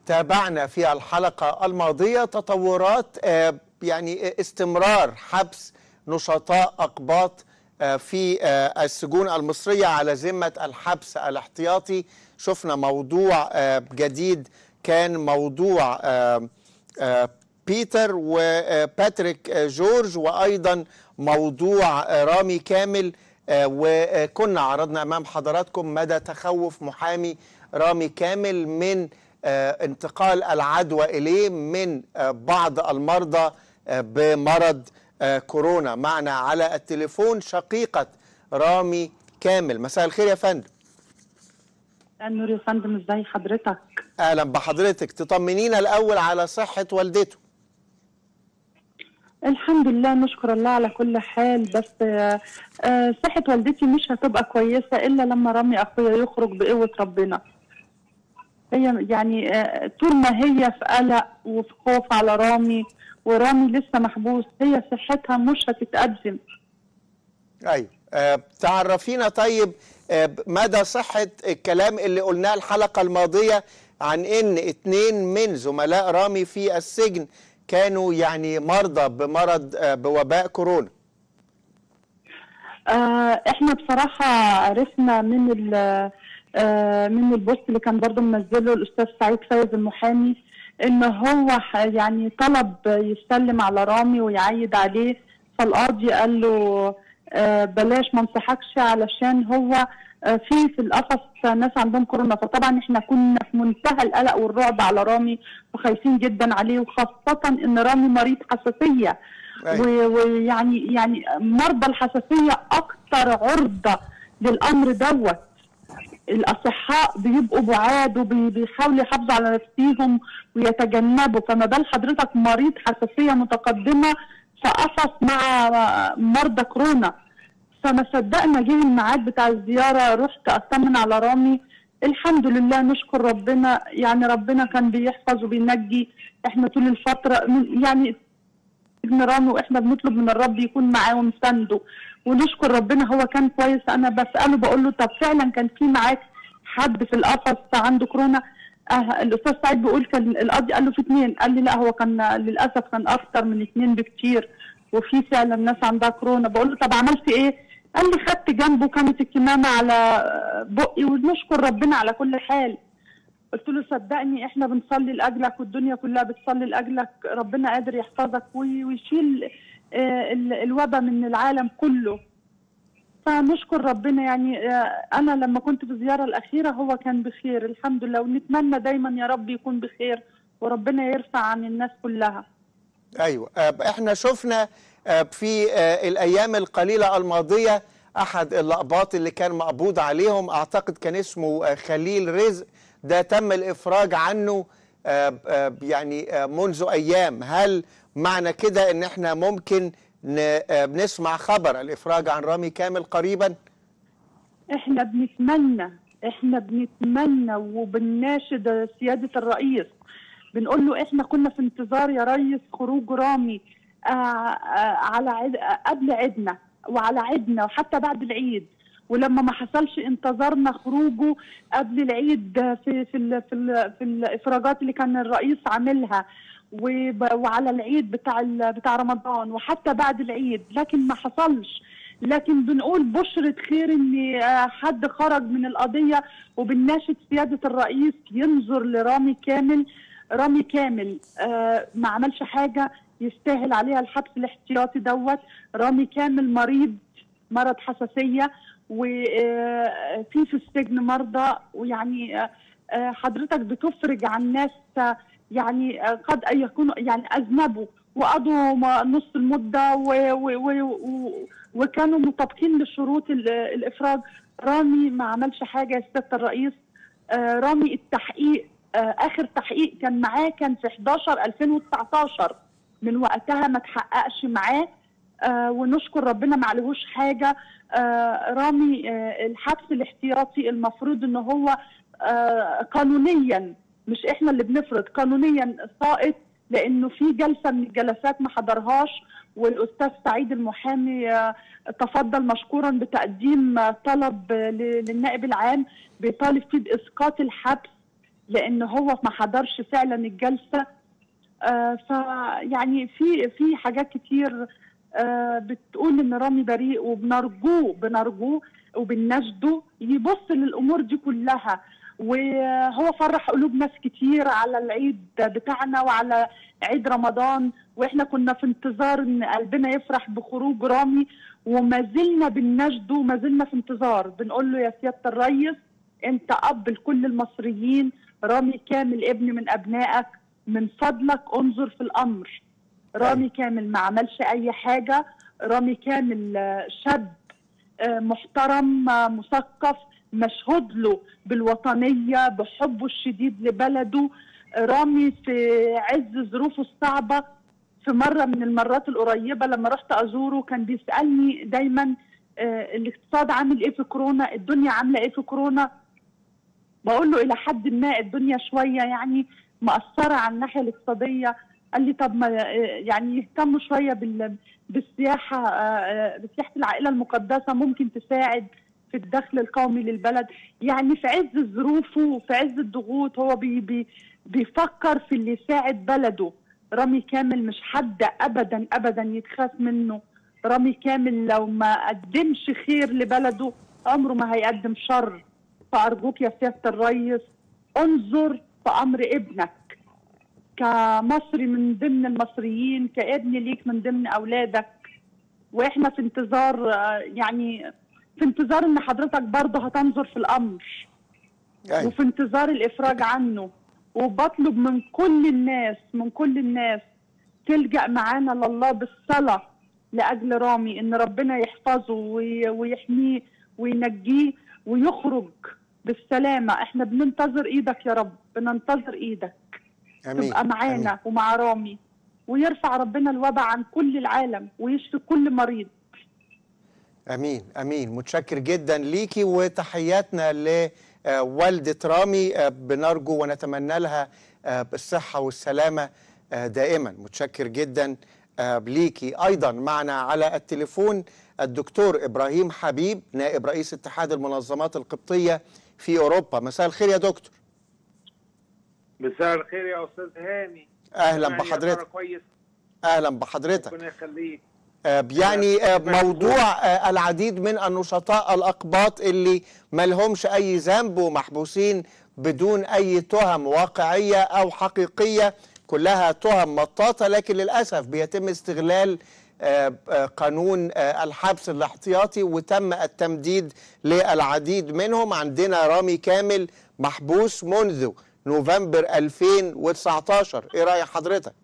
تابعنا في الحلقة الماضية تطورات آه، يعني استمرار حبس نشطاء أقباط آه، في آه، السجون المصرية على ذمة الحبس الاحتياطي شفنا موضوع آه، جديد كان موضوع آه، آه، بيتر وباتريك آه، جورج وأيضا موضوع آه، رامي كامل آه، وكنا عرضنا أمام حضراتكم مدى تخوف محامي رامي كامل من آه، انتقال العدوى إليه من آه، بعض المرضى آه، بمرض آه، كورونا معنا على التليفون شقيقة رامي كامل مساء الخير يا فندم النور يا فندم ازاي حضرتك أهلا بحضرتك تطمنينا الأول على صحة والدته الحمد لله نشكر الله على كل حال بس آه، آه، صحة والدتي مش هتبقى كويسة إلا لما رامي أخويا يخرج بقوة ربنا هي يعني آه، طول ما هي في قلق وفي خوف على رامي ورامي لسه محبوس هي صحتها مش هتتقدم أيوة آه، تعرفينا طيب آه، مدى صحة الكلام اللي قلناه الحلقة الماضية عن إن اتنين من زملاء رامي في السجن كانوا يعني مرضى بمرض آه، بوباء كورونا آه، احنا بصراحة عرفنا من ال آه، من البوست اللي كان برضه منزله الأستاذ سعيد فايز المحامي إن هو ح- يعني طلب يسلم على رامي ويعيد عليه فالقاضي قال له آه، بلاش ما انصحكش علشان هو آه، في في القفص ناس عندهم كورونا فطبعا احنا كنا في منتهى القلق والرعب على رامي وخايفين جدا عليه وخاصة ان رامي مريض حساسية أيوة. و- ويعني يعني مرضى الحساسية أكثر عرضة للأمر دوت الأصحاء بيبقوا بعاد وبيحاولوا يحافظوا على نفسيهم ويتجنبوا فما بال حضرتك مريض حساسية متقدمة فقفص مع مرضى كورونا فما صدقنا جه الميعاد بتاع الزيارة رحت أطمن على رامي الحمد لله نشكر ربنا يعني ربنا كان بيحفظ وبينجي احنا طول الفترة من- يعني ابن رامي واحنا بنطلب من الرب يكون معاه ومسانده ونشكر ربنا هو كان كويس انا بساله بقول له طب فعلا كان في معاك حد في القفص عنده كورونا آه الاستاذ سعيد بيقول كان القاضي قال له في اثنين قال لي لا هو كان للاسف كان اكتر من اثنين بكتير وفي فعلا ناس عندها كورونا بقول له طب عملت ايه؟ قال لي خدت جنبه كانت الكمامه على بقي ونشكر ربنا على كل حال قلت له صدقني احنا بنصلي لاجلك والدنيا كلها بتصلي لاجلك ربنا قادر يحفظك وي- ويشيل آه، ال- الوباء من العالم كله فنشكر ربنا يعني آه، انا لما كنت في الزياره الاخيره هو كان بخير الحمد لله ونتمنى دايما يا رب يكون بخير وربنا يرفع عن الناس كلها ايوه آه، احنا شفنا آه، في آه، الايام القليله الماضيه احد الاقباط اللي كان مقبوض عليهم اعتقد كان اسمه آه، خليل رزق ده تم الافراج عنه آه، آه، يعني آه، منذ ايام هل معنى كده ان احنا ممكن ن- آه، بنسمع خبر الافراج عن رامي كامل قريبا احنا بنتمنى احنا بنتمنى وبنناشد سيادة الرئيس بنقول له احنا كنا في انتظار يا ريس خروج رامي آه آه على عيد آه قبل عيدنا وعلى عيدنا وحتى بعد العيد ولما ما حصلش انتظرنا خروجه قبل العيد آه، في في ال في, ال في الافراجات اللي كان الرئيس عاملها وب- وعلى العيد بتاع ال- بتاع رمضان وحتى بعد العيد لكن ما حصلش لكن بنقول بشرة خير ان آه، حد خرج من القضية وبنناشد سيادة الرئيس ينظر لرامي كامل رامي كامل آه، ما عملش حاجة يستاهل عليها الحبس الاحتياطي دوت رامي كامل مريض مرض حساسية وفي في السجن مرضى ويعني آه، آه، حضرتك بتفرج عن ناس آه، يعني آه، قد أن يكونوا يعني أذنبوا وقضوا ما- نص المدة و و و و وكانوا مطابقين لشروط ال- الإفراج رامي ما عملش حاجة يا سيادة الرئيس آه، رامي التحقيق آه، آخر تحقيق كان معاه كان في 11 2019 من وقتها ما تحققش معاه آه ونشكر ربنا ما عليهوش حاجه آه رامي آه الحبس الاحتياطي المفروض ان هو آه قانونيا مش احنا اللي بنفرض قانونيا سائط لانه في جلسه من الجلسات ما حضرهاش والاستاذ سعيد المحامي آه تفضل مشكورا بتقديم آه طلب آه ل- للنائب العام بيطالب فيه باسقاط الحبس لان هو ما حضرش فعلا الجلسه آه فيعني في في حاجات كتير آه بتقول ان رامي بريء وبنرجوه بنرجوه وبنناشده يبص للامور دي كلها وهو فرح قلوب ناس كتير على العيد بتاعنا وعلى عيد رمضان واحنا كنا في انتظار ان قلبنا يفرح بخروج رامي وما زلنا بنناشده وما زلنا في انتظار بنقول له يا سياده الريس انت اب لكل المصريين رامي كامل ابن من ابنائك من فضلك انظر في الامر رامي كامل ما عملش اي حاجه رامي كامل آه، شاب آه، محترم آه، مثقف مشهود له بالوطنيه بحبه الشديد لبلده رامي في عز ظروفه الصعبه في مره من المرات القريبه لما رحت ازوره كان بيسالني دايما آه، الاقتصاد عامل ايه في كورونا الدنيا عامله ايه في كورونا بقول له الى حد ما الدنيا شويه يعني مأثره على الناحيه الاقتصاديه قال لي طب ما آه، يعني يهتموا شويه بال بالسياحه آه، آه، بسياحه العائله المقدسه ممكن تساعد في الدخل القومي للبلد يعني في عز الظروف وفي عز الضغوط هو بي بي بيفكر في اللي يساعد بلده رامي كامل مش حد ابدا ابدا يتخاف منه رامي كامل لو ما قدمش خير لبلده عمره ما هيقدم شر فارجوك يا سياده الريس انظر في امر ابنك كمصري من ضمن المصريين كابن ليك من ضمن اولادك واحنا في انتظار آه، يعني في انتظار ان حضرتك برضه هتنظر في الامر أيوة. وفي انتظار الافراج عنه وبطلب من كل الناس من كل الناس تلجأ معانا لله بالصلاة لأجل رامي إن ربنا يحفظه وي- ويحميه وينجيه ويخرج بالسلامة احنا بننتظر ايدك يا رب بننتظر ايدك امين تبقى معانا آمين. ومع رامي ويرفع ربنا الوباء عن كل العالم ويشفي كل مريض امين امين متشكر جدا ليكي وتحياتنا لوالده رامي آه، بنرجو ونتمنى لها آه، بالصحه والسلامه آه، دائما متشكر جدا آه، ليكي ايضا معنا على التليفون الدكتور ابراهيم حبيب نائب رئيس اتحاد المنظمات القبطيه في اوروبا مساء الخير يا دكتور مساء الخير يا استاذ هاني اهلا سامعني يا ترى بحضرتك كويس اهلا بحضرتك ربنا يخليك آه، يعني آه، موضوع آه، العديد من النشطاء الأقباط اللي ملهمش أي ذنب ومحبوسين بدون أي تهم واقعية أو حقيقية كلها تهم مطاطة لكن للأسف بيتم استغلال آه، آه، قانون آه، الحبس الاحتياطي وتم التمديد للعديد منهم عندنا رامي كامل محبوس منذ نوفمبر 2019 ايه رأي حضرتك؟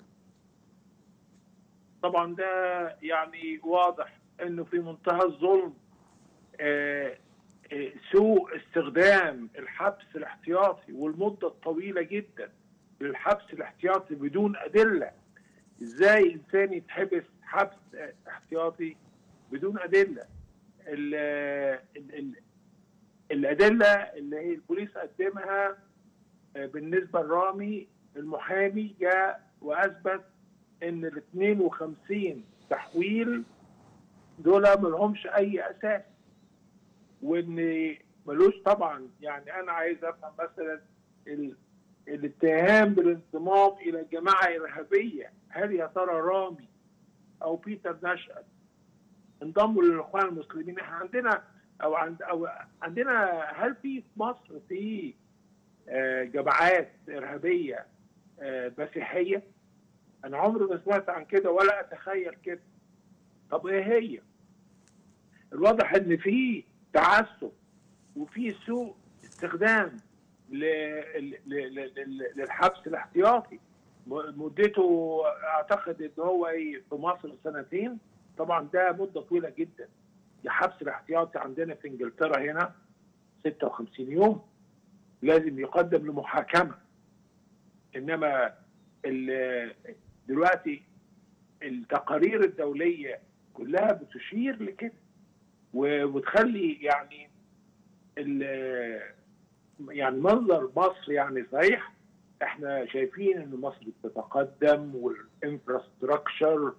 طبعا ده يعني واضح انه في منتهى الظلم آه، آه، سوء استخدام الحبس الاحتياطي والمده الطويله جدا للحبس الاحتياطي بدون ادله ازاي انسان يتحبس حبس آه، احتياطي بدون ادله ال ال ال الادله اللي هي البوليس قدمها آه، بالنسبه لرامي المحامي جاء واثبت ان ال 52 تحويل دول ما لهمش اي اساس وان ملوش طبعا يعني انا عايز افهم مثلا ال- الاتهام بالانضمام الى جماعه ارهابيه هل يا ترى رامي او بيتر نشأت انضموا للاخوان المسلمين احنا عندنا او عند او عندنا هل في في مصر في آه، جماعات ارهابيه آه، مسيحيه؟ انا عمري ما سمعت عن كده ولا اتخيل كده طب ايه هي الواضح ان في تعسف وفي سوء استخدام ل- ل- ل- ل- للحبس الاحتياطي م- مدته اعتقد ان هو إيه في مصر سنتين طبعا ده مده طويله جدا الحبس الاحتياطي عندنا في انجلترا هنا 56 يوم لازم يقدم لمحاكمه انما ال- دلوقتي التقارير الدوليه كلها بتشير لكده و- وتخلي يعني ال- يعني منظر مصر يعني صحيح احنا شايفين ان مصر بتتقدم والانفراستراكشر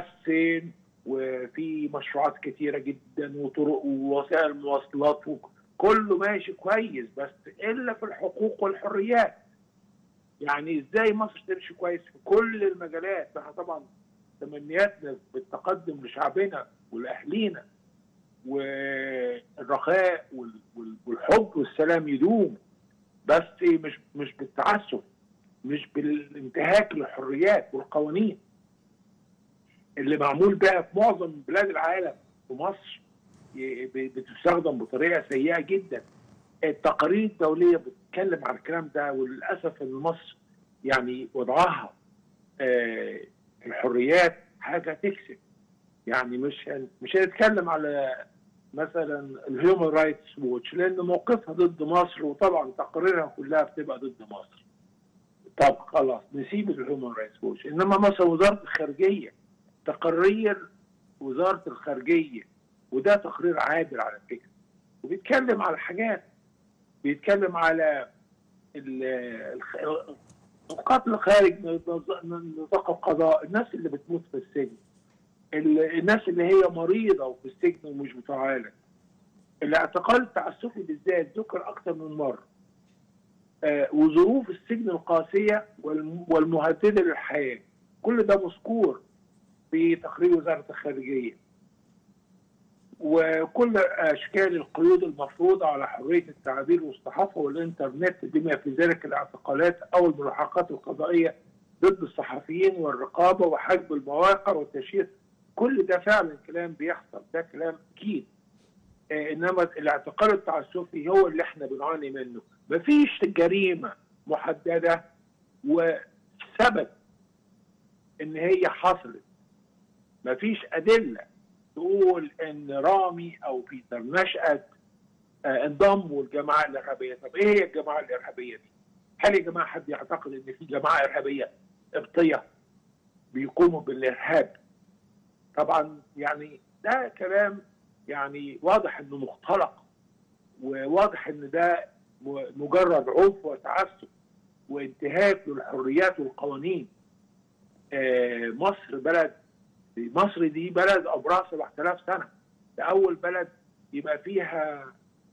بتتحسن وفي مشروعات كتيره جدا وطرق ووسائل مواصلات و- كله ماشي كويس بس الا في الحقوق والحريات يعني ازاي مصر تمشي كويس في كل المجالات احنا طبعا تمنياتنا بالتقدم لشعبنا ولاهلينا والرخاء وال- وال- والحب والسلام يدوم بس مش مش بالتعسف مش بالانتهاك للحريات والقوانين اللي معمول بها في معظم بلاد العالم ومصر ي- ب- بتستخدم بطريقه سيئه جدا التقارير الدوليه بتتكلم عن الكلام ده وللاسف ان مصر يعني وضعها آه، الحريات حاجه تكسب يعني مش هن- مش هنتكلم على مثلا الهيومن رايتس ووتش لان موقفها ضد مصر وطبعا تقاريرها كلها بتبقى ضد مصر. طب خلاص نسيب الهيومن رايتس ووتش انما مثلا وزاره الخارجيه تقرير وزاره الخارجيه وده تقرير عادل على فكره وبيتكلم على حاجات بيتكلم على ال- الخ- القتل خارج نظ- نطاق القضاء الناس اللي بتموت في السجن ال- الناس اللي هي مريضه وفي السجن ومش بتعالج الاعتقال التعسفي بالذات ذكر اكثر من مره آه، وظروف السجن القاسيه والم- والمهدده للحياه كل ده مذكور في تقرير وزاره الخارجيه وكل اشكال القيود المفروضه على حريه التعبير والصحافه والانترنت بما في ذلك الاعتقالات او الملاحقات القضائيه ضد الصحفيين والرقابه وحجب المواقع والتشهير كل ده فعلا كلام بيحصل ده كلام اكيد آه انما الاعتقال التعسفي هو اللي احنا بنعاني منه مفيش جريمه محدده وثبت ان هي حصلت مفيش ادله تقول ان رامي او بيتر نشأت آه، انضموا الجماعه الارهابيه، طب ايه هي الجماعه الارهابيه دي؟ هل يا جماعه حد يعتقد ان في جماعه ارهابيه قبطيه بيقوموا بالارهاب؟ طبعا يعني ده كلام يعني واضح انه مختلق وواضح ان ده م- مجرد عنف وتعسف وانتهاك للحريات والقوانين. آه، مصر بلد مصر دي بلد عمرها 7000 سنه ده اول بلد يبقى فيها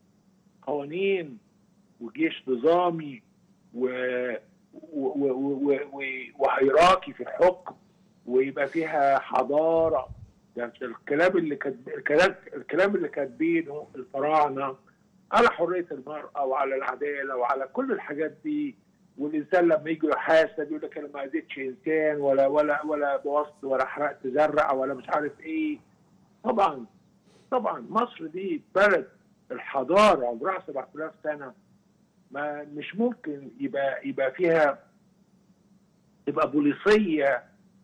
قوانين وجيش نظامي و و- و- و- و- وهيراكي في الحكم ويبقى فيها حضاره ده الكلام اللي كاتب الكلام الكلام اللي كاتبينه الفراعنه على حريه المراه وعلى العداله وعلى كل الحاجات دي والانسان لما يجي يحاسب يقول لك انا ما اذيتش انسان ولا ولا ولا بوظت ولا حرقت زرع ولا مش عارف ايه طبعا طبعا مصر دي بلد الحضاره عمرها 7000 سنه ما مش ممكن يبقى يبقى فيها تبقى بوليسيه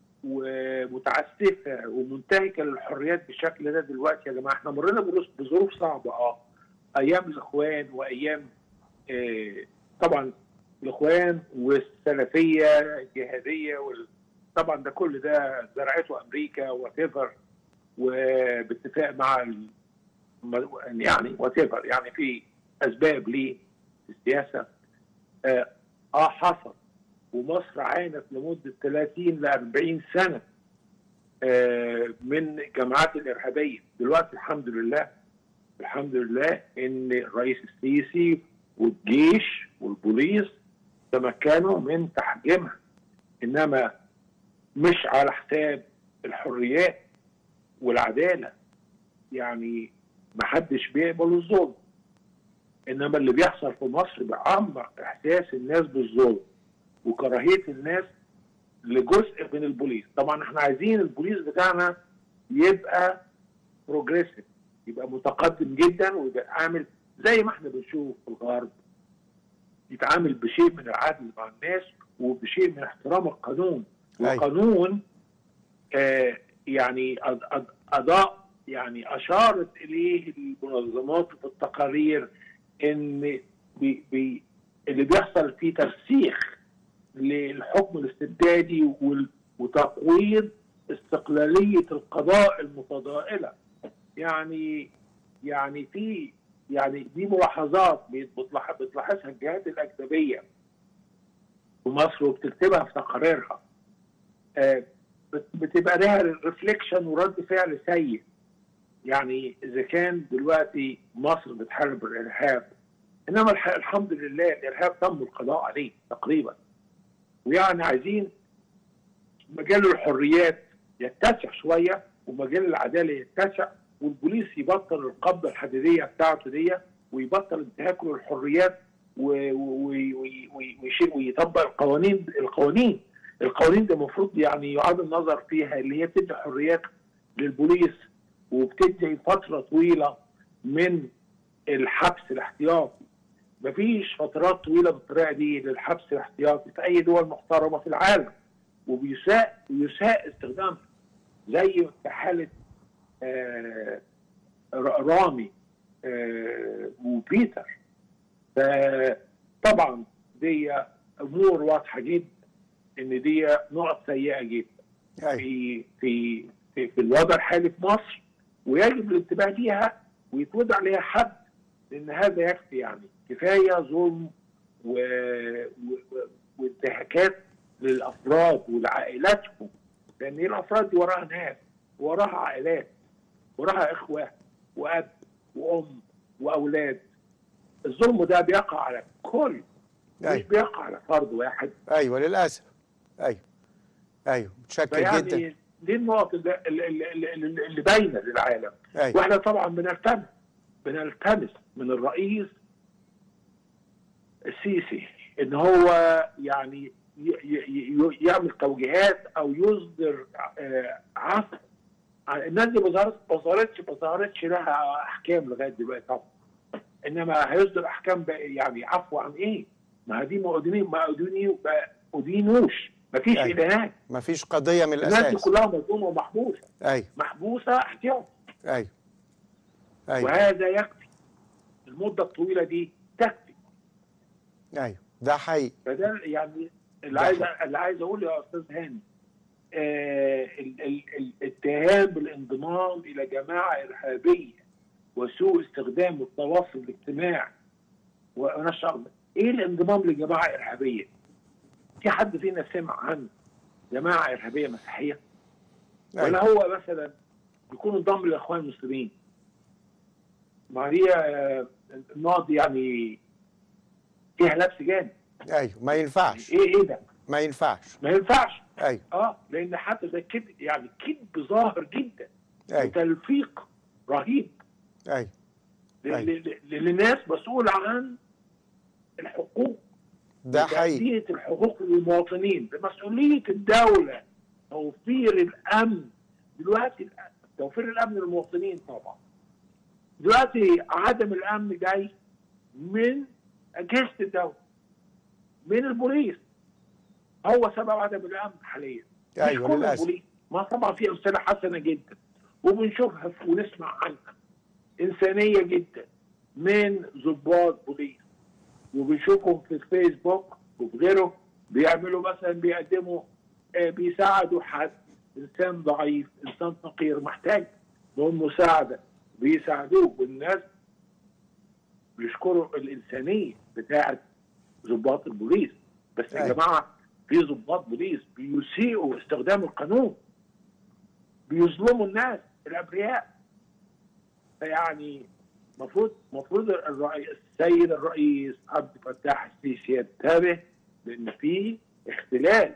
ومتعسفه ومنتهكه للحريات بالشكل ده دلوقتي يا جماعه احنا مرينا بظروف- بظروف صعبه اه ايام الاخوان وايام آه طبعا الاخوان والسلفيه الجهاديه وال... طبعا ده كل ده زرعته امريكا وات وباتفاق مع ال... يعني وات يعني في اسباب ليه في السياسه اه, آه حصل ومصر عانت لمده 30 ل 40 سنه آه من الجماعات الارهابيه دلوقتي الحمد لله الحمد لله ان الرئيس السيسي والجيش والبوليس تمكنوا من تحجيمها انما مش على حساب الحريات والعداله يعني ما حدش بيقبل الظلم انما اللي بيحصل في مصر بيعمق احساس الناس بالظلم وكراهيه الناس لجزء من البوليس طبعا احنا عايزين البوليس بتاعنا يبقى بروجريسيف يبقى متقدم جدا ويبقى عامل زي ما احنا بنشوف في الغرب يتعامل بشيء من العدل مع الناس وبشيء من احترام القانون أي. وقانون آه يعني أض- أض- اضاء يعني اشارت اليه المنظمات في التقارير ان بي بي اللي بيحصل فيه ترسيخ للحكم الاستبدادي وال- وتقويض استقلاليه القضاء المتضائله يعني يعني في يعني دي ملاحظات بتلاح- بتلاحظها الجهات الاجنبيه في مصر وبتكتبها في تقاريرها آه، بت- بتبقى لها ريفليكشن ورد فعل سيء يعني اذا كان دلوقتي مصر بتحارب الارهاب انما الح- الحمد لله الارهاب تم القضاء عليه تقريبا ويعني عايزين مجال الحريات يتسع شويه ومجال العداله يتسع والبوليس يبطل القبضه الحديديه بتاعته دي ويبطل انتهاكه للحريات و- و- و- و- ويشيل- ويطبق القوانين القوانين القوانين دي المفروض يعني يعاد النظر فيها اللي هي بتدي حريات للبوليس وبتدي فتره طويله من الحبس الاحتياطي مفيش فترات طويله بالطريقه دي للحبس الاحتياطي في اي دول محترمه في العالم وبيساء يساء استخدامها زي في حاله آه ر- رامي آه وبيتر فطبعا دي امور واضحه جدا ان دي نقط سيئه جدا أيوة. في في في, في الوضع الحالي في مصر ويجب الانتباه ليها ويتوضع عليها حد لان هذا يكفي يعني كفايه ظلم و... و... و- وانتهاكات للافراد ولعائلاتهم لان الافراد دي وراها ناس وراها عائلات وراها اخوه واب وام واولاد الظلم ده بيقع على الكل مش أيوة. بيقع على فرد واحد ايوه للاسف ايوه ايوه متشكر جدا فيعني دي النقط اللي, اللي, اللي, اللي اللي باينه للعالم ايوه واحنا طبعا بنلتمس بنلتمس من الرئيس السيسي ان هو يعني ي- ي- ي- يعمل توجيهات او يصدر آه، عفو عن- الناس دي ما ظهرت- ما ظهرتش ما ظهرتش لها احكام لغايه دلوقتي طبعا انما هيصدر احكام بقى يعني عفو عن ايه؟ ما هي دي ما أديني- ما أديني- ما ادينوش ما فيش أيوة. ادانات مفيش قضيه من الناس دي الاساس كلها مظلومه ومحبوسه ايوه محبوسه احتياط ايوه ايوه وهذا يكفي المده الطويله دي تكفي ايوه ده حقيقي فده يعني اللي ده عايز اللي عايز اقوله يا استاذ هاني آه ال- ال- الاتهام بالانضمام الى جماعه ارهابيه وسوء استخدام التواصل الاجتماعي ونشر ده. ايه الانضمام لجماعه ارهابيه؟ في حد فينا سمع عن جماعه ارهابيه مسيحيه؟ ولا ايوه هو مثلا يكون انضم للاخوان المسلمين؟ ما هي آه، النقط دي يعني فيها لبس جامد ايوه ما ينفعش ايه ايه ده؟ ما ينفعش ما ينفعش ايوه اه لان حتى ده كذب يعني كذب ظاهر جدا ايوه وتلفيق رهيب ايوه ل- أيوة. ل- ل- لناس مسؤوله عن الحقوق ده حقيقي وتأدية الحقوق للمواطنين بمسؤوليه الدوله توفير الامن دلوقتي توفير الامن للمواطنين طبعا دلوقتي عدم الامن جاي من اجهزه الدوله من البوليس هو سبب عدم الامن حاليا مش ايوه كل للاسف البوليس ما طبعا في امثله حسنه جدا وبنشوفها ونسمع عنها انسانيه جدا من ضباط بوليس وبنشوفهم في الفيسبوك وفي غيره بيعملوا مثلا بيقدموا آه، بيساعدوا حد انسان ضعيف انسان فقير محتاج لهم مساعده بيساعدوه والناس بيشكروا الانسانيه بتاعت ضباط البوليس بس يا أيوة. جماعه في ضباط بوليس بيسيئوا استخدام القانون بيظلموا الناس الابرياء فيعني المفروض المفروض الرئيس السيد الرئيس عبد الفتاح السيسي ينتبه لان في اختلال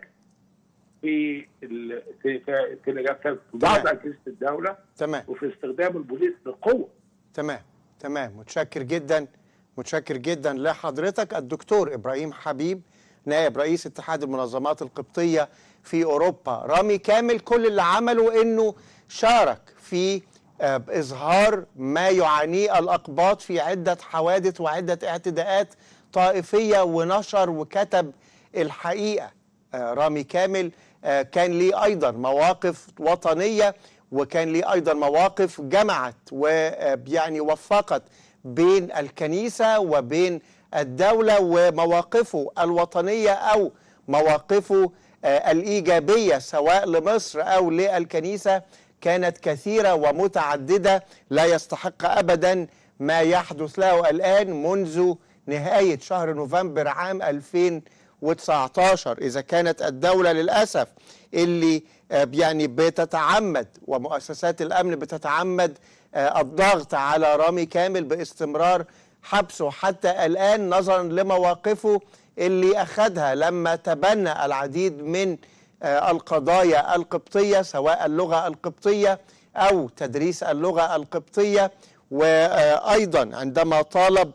في ال... في في, في, في بعض تمام. اجهزه الدوله تمام وفي استخدام البوليس للقوه تمام تمام متشكر جدا متشكر جدا لحضرتك الدكتور ابراهيم حبيب نائب رئيس اتحاد المنظمات القبطيه في اوروبا رامي كامل كل اللي عمله انه شارك في آه، اظهار ما يعانيه الاقباط في عده حوادث وعده اعتداءات طائفيه ونشر وكتب الحقيقه آه، رامي كامل آه، كان ليه ايضا مواقف وطنيه وكان ليه ايضا مواقف جمعت ويعني وفقت بين الكنيسه وبين الدوله ومواقفه الوطنيه او مواقفه آه، الايجابيه سواء لمصر او للكنيسه كانت كثيره ومتعدده لا يستحق ابدا ما يحدث له الان منذ نهايه شهر نوفمبر عام 2019 إذا كانت الدولة للأسف اللي آه، يعني بتتعمد ومؤسسات الأمن بتتعمد آه، الضغط على رامي كامل باستمرار حبسه حتى الآن نظرا لمواقفه اللي أخذها لما تبنى العديد من آه، القضايا القبطية سواء اللغة القبطية أو تدريس اللغة القبطية وأيضا عندما طالب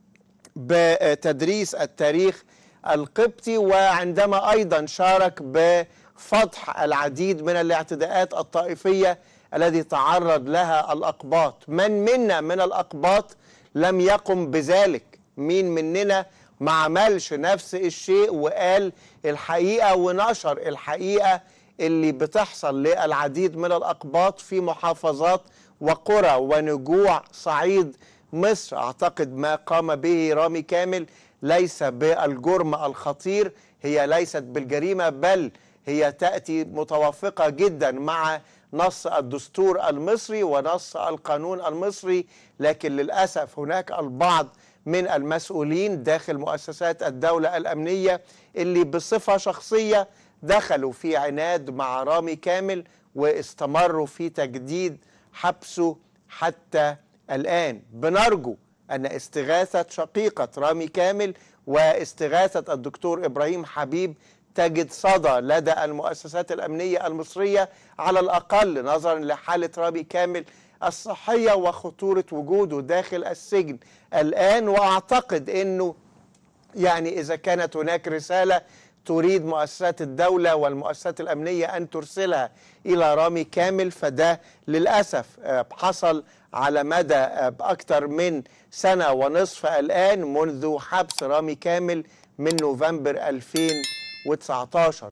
بتدريس التاريخ القبطي وعندما ايضا شارك بفتح العديد من الاعتداءات الطائفيه الذي تعرض لها الاقباط من منا من الاقباط لم يقم بذلك مين مننا ما عملش نفس الشيء وقال الحقيقه ونشر الحقيقه اللي بتحصل للعديد من الاقباط في محافظات وقرى ونجوع صعيد مصر اعتقد ما قام به رامي كامل ليس بالجرم الخطير هي ليست بالجريمه بل هي تاتي متوافقه جدا مع نص الدستور المصري ونص القانون المصري لكن للاسف هناك البعض من المسؤولين داخل مؤسسات الدوله الامنيه اللي بصفه شخصيه دخلوا في عناد مع رامي كامل واستمروا في تجديد حبسه حتى الآن بنرجو أن استغاثة شقيقة رامي كامل واستغاثة الدكتور إبراهيم حبيب تجد صدى لدى المؤسسات الأمنية المصرية على الأقل نظرا لحالة رامي كامل الصحية وخطورة وجوده داخل السجن الآن وأعتقد أنه يعني إذا كانت هناك رسالة تريد مؤسسات الدولة والمؤسسات الأمنية أن ترسلها إلى رامي كامل فده للأسف آه، حصل على مدى آه، أكثر من سنة ونصف الآن منذ حبس رامي كامل من نوفمبر 2019